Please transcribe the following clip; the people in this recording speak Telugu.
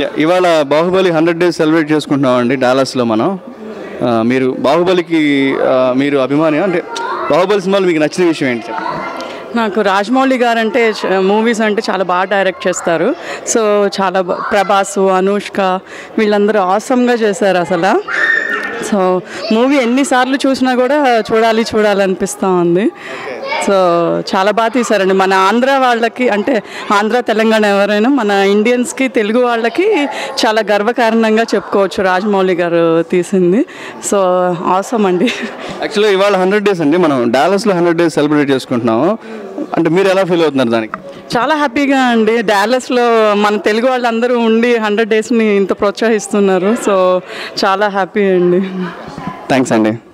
యా, ఇవాళ బాహుబలి హండ్రెడ్ డేస్ సెలబ్రేట్ చేసుకుంటున్నాం అండి డాలస్లో మనం ఆ, మీరు బాహుబలికి ఆ, మీరు అభిమాని అంటే బాహుబలి సినిమాలు మీకు నచ్చిన విషయం ఏంటి చెప్పండి. నాకు రాజమౌళి గారు అంటే మూవీస్ అంటే చాలా బాగా డైరెక్ట్ చేస్తారు సో చాలా బా- ప్రభాస్ అనుష్క వీళ్ళందరూ ఆసమ్గా చేశారు అసలు సో మూవీ ఎన్నిసార్లు చూసినా కూడా చూడాలి చూడాలి అనిపిస్తూ ఉంది సో చాలా బాగా తీశారండి మన ఆంధ్ర వాళ్ళకి అంటే ఆంధ్ర తెలంగాణ ఎవరైనా మన ఇండియన్స్కి తెలుగు వాళ్ళకి చాలా గర్వకారణంగా చెప్పుకోవచ్చు రాజమౌళి గారు తీసింది సో ఆసమ్ అండి యాక్చువల్గా ఇవాళ హండ్రెడ్ డేస్ అండి మనం డాలస్లో హండ్రెడ్ డేస్ సెలబ్రేట్ చేసుకుంటున్నాము అంటే మీరు ఎలా ఫీల్ అవుతున్నారు దానికి చాలా హ్యాపీగా అండి డాలస్లో మన తెలుగు వాళ్ళందరూ ఉండి హండ్రెడ్ డేస్ని ఇంత ప్రోత్సహిస్తున్నారు సో చాలా హ్యాపీ అండి థ్యాంక్స్ అండి